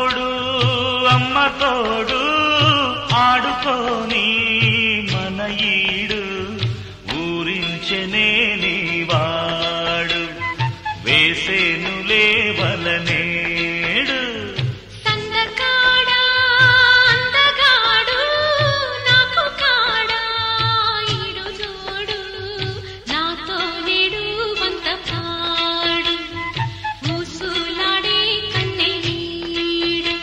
తోడు అమ్మ తోడు ఆడుకోని మన ఈడు ఊరించనే నీవాడు వేసేను లేవలనేడు సందకాడా అందగాడు నాకు కాడా ఈడు జోడు నాతో నేడు వంత పాడు ఊసులాడే కన్నె నీడు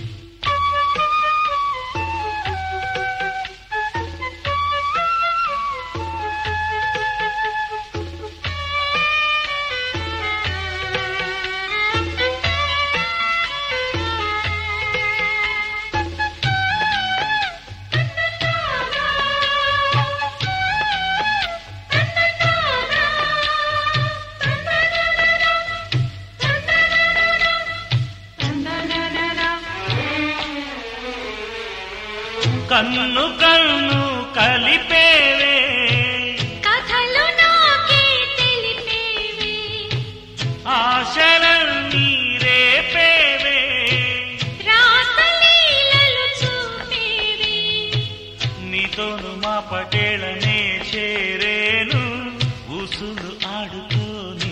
కన్ను కన్ను కలిపేవే కథలు నాకే తెలిపేవే ఆశలన్నీ రేపేవే రాసలీలలు చూపేవే నీతోను మా పటేళనే చేరేను ఉసులు ఆడుకోని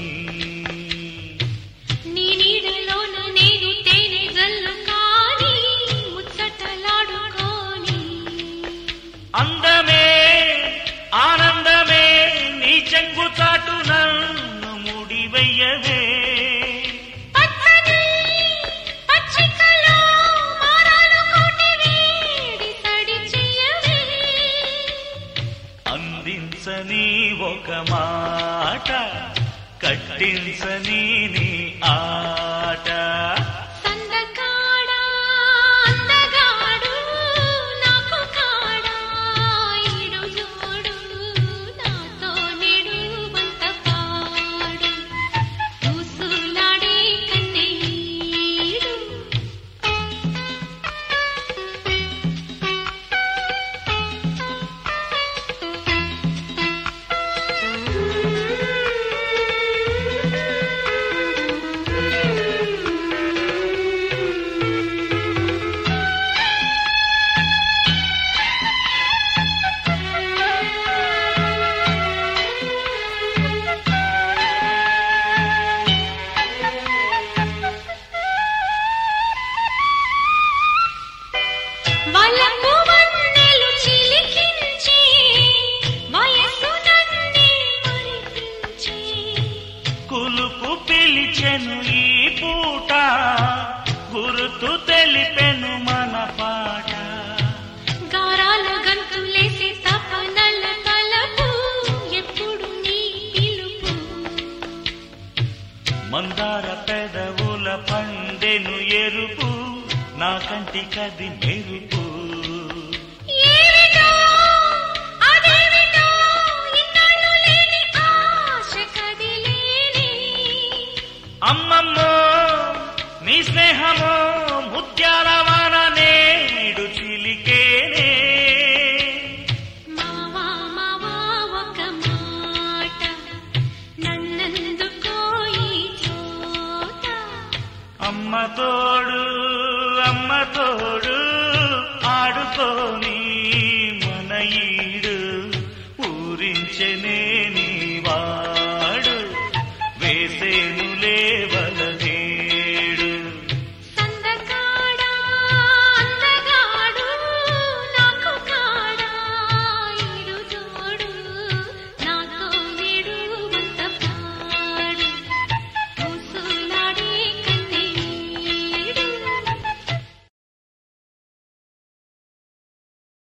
నీ నీడలోన నేను తేనె జల్లు కాని ముచ్చటలాడుకోని అందమే ఆనందమే నీ చెంగు చాటు నన్ను ముడివయ్యవే పచ్చని పచ్చికలో మారాలు కోటి వేడి సడి చెయ్యవే అందించని ఒక మాట కట్టించని నీ ఆట సందకాడా అందగాడు నాకు కాడా ఈడు జోడు నాతో నేడు వంత పాడు ఊసులాడే కన్నెయ్యడు వలపు వన్నెలు చిలికించి వయస్సు నన్నే మరిపించి కులుపు పిలిచెను ఈ పూట గురుతు తెలిపెను మన పాట గారాల గంతులేసి తపనల తలపు ఎప్పుడు నీ పిలుపు మందార పెదవుల పండెను ఎరుపు నా కంటి కది మెరుపు ఏమిటో అదేమిటో ఇన్నాళ్ళు లేని ఆశ కదిలేని అమ్మమ్మో నీ స్నేహమో ముత్యాల వాన నేడు చిలికేనే మావా మావా ఒక మాట నన్నందుకో ఈ చోట అమ్మ తోడు అమ్మ తోడు